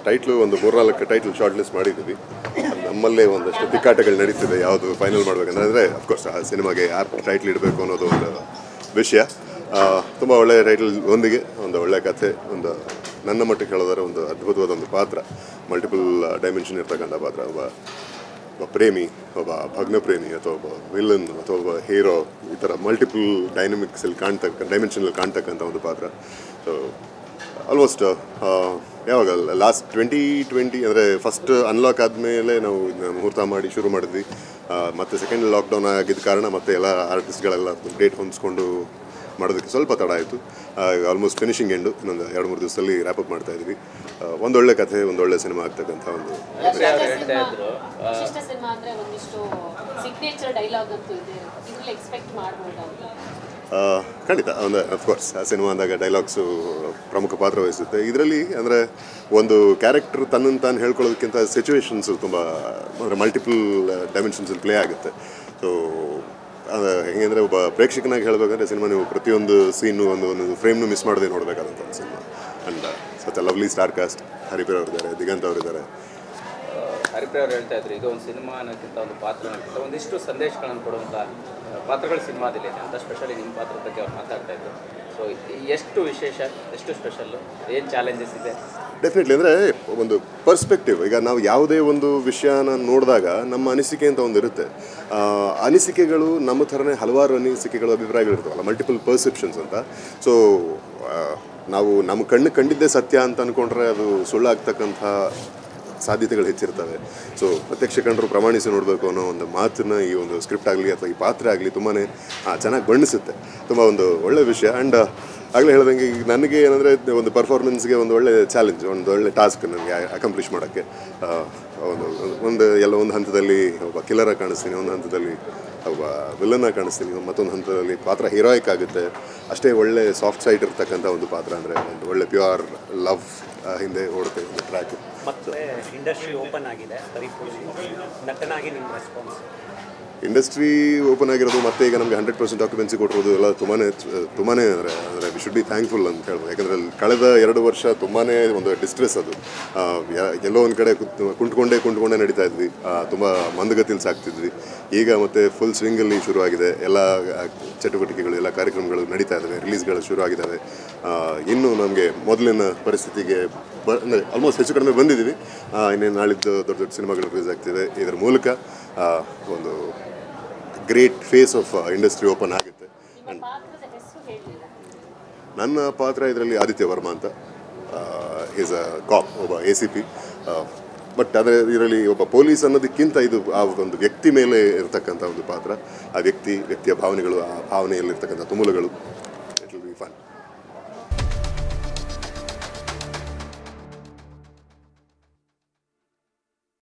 title ಒಂದು ಮೂರ್ನಾಲ್ಕು title short list ಮಾಡಿದ್ದೀವಿ ನಮ್ಮಲ್ಲೇ ಒಂದಷ್ಟು ತಿಕ್ಕಾಟಗಳು ನಡೀತಿದೆ ಯಾವುದು ಫೈನಲ್ ಮಾಡ್ಬೇಕಂದ್ರೆ ಅಂದರೆ ಅಫ್ಕೋರ್ಸ್ ಆ ಸಿನಿಮಾಗೆ ಯಾರು ಟೈಟ್ಲ್ ಇಡಬೇಕು ಅನ್ನೋದು ಒಂದು ವಿಷಯ ತುಂಬ ಒಳ್ಳೆಯ ಟೈಟಲ್ ಒಂದಿಗೆ ಒಂದು ಒಳ್ಳೆಯ ಕಥೆ ಒಂದು ನನ್ನ ಮಟ್ಟಿಗೆ ಹೇಳೋದಾದ್ರೆ ಒಂದು ಅದ್ಭುತವಾದ ಒಂದು ಪಾತ್ರ ಮಲ್ಟಿಪಲ್ ಡೈಮೆನ್ಷನ್ ಇರ್ತಕ್ಕಂಥ ಪಾತ್ರ ಒಬ್ಬ ಒಬ್ಬ ಪ್ರೇಮಿ ಒಬ್ಬ ಭಗ್ನ ಪ್ರೇಮಿ ಅಥವಾ ಒಬ್ಬ ವಿಲನ್ ಅಥವಾ ಒಬ್ಬ ಹೀರೋ ಈ ಥರ ಮಲ್ಟಿಪಲ್ ಡೈನಮಿಕ್ಸಲ್ಲಿ ಕಾಣ್ತಕ್ಕ ಡೈಮೆನ್ಷನಲ್ಲಿ ಕಾಣ್ತಕ್ಕಂಥ ಒಂದು ಪಾತ್ರ ಸೊ ಆಲ್ಮೋಸ್ಟ್ ಯಾವಾಗ ಲಾಸ್ಟ್ ಟ್ವೆಂಟಿ ಟ್ವೆಂಟಿ ಅಂದರೆ ಫಸ್ಟ್ ಅನ್ಲಾಕ್ ಆದಮೇಲೆ ನಾವು ಇದನ್ನ ಮುಹೂರ್ತ ಮಾಡಿ ಶುರು ಮಾಡಿದ್ವಿ ಆ, ಮತ್ತೆ ಸೆಕೆಂಡ್ ಲಾಕ್ಡೌನ್ ಆಗಿದ್ದ ಕಾರಣ ಮತ್ತೆ ಎಲ್ಲ ಆರ್ಟಿಸ್ಟ್ಗಳೆಲ್ಲ ಡೇಟ್ ಹೊಂದಿಸ್ಕೊಂಡು ಮಾಡೋದಕ್ಕೆ ಸ್ವಲ್ಪ ತಡ ಆಯಿತು ಆಲ್ಮೋಸ್ಟ್ ಫಿನಿಶಿಂಗ್ ಎಂಡು ಇನ್ನೊಂದು ಎರಡು ಮೂರು ದಿವಸದಲ್ಲಿ ರ್ಯಾಪಪ್ ಮಾಡ್ತಾ ಇದ್ವಿ ಆ, ಒಂದೊಳ್ಳೆ ಕಥೆ ಒಂದೊಳ್ಳೆ ಸಿನಿಮಾ ಆಗ್ತಕ್ಕಂಥ ಒಂದು ವಿಶಿಷ್ಟ ಸಿನಿಮಾ ಅಂದ್ರೆ ಒಂದಿಷ್ಟು ಸಿಗ್ನೇಚರ್ ಡೈಲಾಗ್ ಅಂತೂ ಇದೆ ಇದ್ರಲ್ಲಿ ಎಕ್ಸ್ಪೆಕ್ಟ್ ಮಾಡ್ಬೋದಾ ಅಂತ ಆ, ಖಂಡಿತ ಅಂದರೆ ಅಫ್ಕೋರ್ಸ್ ಆ ಸಿನಿಮಾ ಅಂದಾಗ ಡೈಲಾಗ್ಸು ಪ್ರಮುಖ ಪಾತ್ರ ವಹಿಸುತ್ತೆ ಇದರಲ್ಲಿ ಅಂದರೆ ಒಂದು ಕ್ಯಾರೆಕ್ಟರ್ ತನ್ನನ್ನು ತಾನು ಹೇಳ್ಕೊಳ್ಳೋದಕ್ಕಿಂತ ಸಿಚುವೇಶನ್ಸು ತುಂಬ ಅಂದರೆ ಮಲ್ಟಿಪಲ್ ಡೈಮೆನ್ಷನ್ಸಲ್ಲಿ ಪ್ಲೇ ಆಗುತ್ತೆ ಸೊ ಹೆಂಗೆ ಅಂದರೆ ಒಬ್ಬ ಪ್ರೇಕ್ಷಕನಾಗಿ ಹೇಳಬೇಕಂದ್ರೆ ಸಿನಿಮಾ ನೀವು ಪ್ರತಿಯೊಂದು ಸೀನು ಒಂದು ಒಂದು ಫ್ರೇಮ್ನು ಮಿಸ್ ಮಾಡದೆ ನೋಡಬೇಕಾದಂಥ ಒಂದು cinema and such lovely star cast Haripura ಅವರಿದ್ದಾರೆ ದಿಗಂತ್ ಅವರಿದ್ದಾರೆ ಹರಿಪ್ರಿಯ ಅವ್ರು ಹೇಳ್ತಾ ಇದ್ರು ಇದು ಒಂದು ಸಿನಿಮಾ ಅನ್ನೋಕ್ಕಿಂತ ಒಂದು ಪಾತ್ರ ಅನ್ನೋಕ್ಕಿಂತ ಒಂದಿಷ್ಟು ಸಂದೇಶಗಳನ್ನು ಕೊಡುವಂಥ ಪಾತ್ರಗಳು ಸಿನಿಮಾದಲ್ಲಿ ಇದೆ ಅಂತ ಸ್ಪೆಷಲಿ ನಿಮ್ಮ ಪಾತ್ರದ ಬಗ್ಗೆ ಅವ್ರು ಮಾತಾಡ್ತಾ ಇದ್ರು ಸೊ ಎಷ್ಟು ವಿಶೇಷ ಎಷ್ಟು ಸ್ಪೆಷಲ್ಲು ಏನು ಚಾಲೆಂಜಸ್ ಇದೆ ಡೆಫಿನೆಟ್ಲಿ ಅಂದರೆ ಒಂದು ಪರ್ಸ್ಪೆಕ್ಟಿವ್ ಈಗ ನಾವು ಯಾವುದೇ ಒಂದು ವಿಷಯನ ನೋಡಿದಾಗ ನಮ್ಮ ಅನಿಸಿಕೆ ಅಂತ ಒಂದು ಇರುತ್ತೆ ಆ, ಅನಿಸಿಕೆಗಳು ನಮ್ಮ ಥರನೇ ಹಲವಾರು ಅನಿಸಿಕೆಗಳು ಅಭಿಪ್ರಾಯಗಳು ಇರ್ತಾವಲ್ಲ ಮಲ್ಟಿಪಲ್ ಪರ್ಸೆಪ್ಷನ್ಸ್ ಅಂತ ಸೊ ನಾವು ನಮ್ಮ ಕಣ್ಣು ಕಂಡಿದ್ದೇ ಸತ್ಯ ಅಂತ ಅಂದ್ಕೊಂಡ್ರೆ ಅದು ಸುಳ್ಳಾಗ್ತಕ್ಕಂಥ ಸಾಧ್ಯತೆಗಳು ಹೆಚ್ಚಿರ್ತವೆ ಸೊ ಪ್ರತ್ಯಕ್ಷ ಕಂಡರು ಪ್ರಮಾಣಿಸಿ ನೋಡಬೇಕು ಅನ್ನೋ ಒಂದು ಮಾತನ್ನ ಈ ಒಂದು ಸ್ಕ್ರಿಪ್ಟ್ ಆಗಲಿ ಅಥವಾ ಈ ಪಾತ್ರ ಆಗಲಿ ತುಂಬಾ ಚೆನ್ನಾಗಿ ಬಣ್ಣಿಸುತ್ತೆ ತುಂಬ ಒಂದು ಒಳ್ಳೆ ವಿಷಯ ಆ್ಯಂಡ್ ಆಗಲೇ ಹೇಳ್ದಂಗೆ ಈಗ ನನಗೆ ಏನಂದರೆ ಒಂದು ಪರ್ಫಾರ್ಮೆನ್ಸ್ಗೆ ಒಂದು ಒಳ್ಳೆ ಚಾಲೆಂಜ್ ಒಂದು ಒಳ್ಳೆ ಟಾಸ್ಕ್ ನನಗೆ ಅಕಂಪ್ಲಿಷ್ ಮಾಡೋಕ್ಕೆ ಆ, ಒಂದು ಒಂದು ಎಲ್ಲ ಒಂದು ಹಂತದಲ್ಲಿ ಒಬ್ಬ ಕಿಲ್ಲರಾಗಿ ಕಾಣಿಸ್ತೀನಿ ಒಂದು ಹಂತದಲ್ಲಿ ಒಬ್ಬ ವಿಲನ್ನಾಗಿ ಕಾಣಿಸ್ತೀನಿ ಮತ್ತೊಂದು ಹಂತದಲ್ಲಿ ಪಾತ್ರ ಹೀರೋಯಿಕ್ ಆಗುತ್ತೆ ಅಷ್ಟೇ ಒಳ್ಳೆ ಸಾಫ್ಟ್ ಸೈಡ್ ಇರ್ತಕ್ಕಂಥ ಒಂದು ಪಾತ್ರ ಅಂದರೆ ಒಂದು ಒಳ್ಳೆ ಪ್ಯೂರ್ ಲವ್ ಹಿಂದೆ ಓಡುತ್ತೆ ಒಂದು ಟ್ರ್ಯಾಕ್ ಮತ್ತೆ ಇಂಡಸ್ಟ್ರಿ ಓಪನ್ ಆಗಿದೆ ಹರಿಪುರಿ ನಟನಾಗಿ ನಿಮ್ಮ ರೆಸ್ಪಾನ್ಸ್ ಇಂಡಸ್ಟ್ರಿ ಓಪನ್ ಆಗಿರೋದು ಮತ್ತೆ ಈಗ ನಮಗೆ ಹಂಡ್ರೆಡ್ ಪರ್ಸೆಂಟ್ ಆಕ್ಯುಪೆನ್ಸಿ ಕೊಟ್ಟಿರೋದು ಎಲ್ಲ ತುಂಬಾ ತುಂಬಾ ಅಂದರೆ ಅಂದರೆ ವಿ ಶುಡ್ ಬಿ ಥ್ಯಾಂಕ್ಫುಲ್ ಅಂತ ಹೇಳ್ಬೋದು ಯಾಕಂದರೆ ಕಳೆದ ಎರಡು ವರ್ಷ ತುಂಬಾ ಒಂದು ಡಿಸ್ಟ್ರೆಸ್ ಅದು ಆ, ಯ- ಎಲ್ಲೋ ಒಂದು ಕಡೆ ಕುತ್- ಕುಂತ್ಕೊಂಡೇ ಕುಂತ್ಕೊಂಡೇ ನಡೀತಾ ಇದ್ವಿ ತುಂಬ ಮಂದಗತಿಯಲ್ಲಿ ಸಾಕ್ತಿದ್ವಿ ಈಗ ಮತ್ತೆ ಫುಲ್ ಸ್ವಿಂಗಲ್ಲಿ ಶುರುವಾಗಿದೆ ಎಲ್ಲ ಆ, ಚಟುವಟಿಕೆಗಳು ಎಲ್ಲ ಕಾರ್ಯಕ್ರಮಗಳು ನಡೀತಾ ಇದ್ದಾವೆ ರಿಲೀಸ್ಗಳು ಶುರು ಆಗಿದ್ದಾವೆ ಆ, ಇನ್ನು ನಮಗೆ ಮೊದಲಿನ ಪರಿಸ್ಥಿತಿಗೆ ಬ ಅಂದರೆ ಆಲ್ಮೋಸ್ಟ್ ಹೆಚ್ಚು ಕಡಿಮೆ ಬಂದಿದ್ದೀವಿ ಆ, ಇನ್ನೇನು ನಾಳಿದ್ದು ದೊಡ್ಡ ದೊಡ್ಡ ಸಿನಿಮಾಗಳು ರಿಲೀಸ್ ಆಗ್ತಿದೆ ಇದರ ಮೂಲಕ ಆ, ಒಂದು great face of industry open ಆಗುತ್ತೆ ನಿಮ್ಮ ಪಾತ್ರದ ಹೆಸರು ಹೇಳಲಿಲ್ಲ ನನ್ನ ಪಾತ್ರ ಇದರಲ್ಲಿ ಆದಿತ್ಯ ವರ್ಮಾ ಅಂತ ಈಸ್ ಅ ಕಾಪ್ ಒಬ್ಬ ಎ ಸಿ ಪಿ ಬಟ್ ಆದರೆ ಇದರಲ್ಲಿ ಒಬ್ಬ ಪೊಲೀಸ್ ಅನ್ನೋದಕ್ಕಿಂತ ಇದು ಆ ಒಂದು ವ್ಯಕ್ತಿ ಮೇಲೆ ಇರತಕ್ಕಂಥ ಒಂದು ಪಾತ್ರ ಆ ವ್ಯಕ್ತಿ ವ್ಯಕ್ತಿಯ ಭಾವನೆಗಳು ಆ ಭಾವನೆಯಲ್ಲಿರ್ತಕ್ಕಂಥ ತುಮುಲಗಳು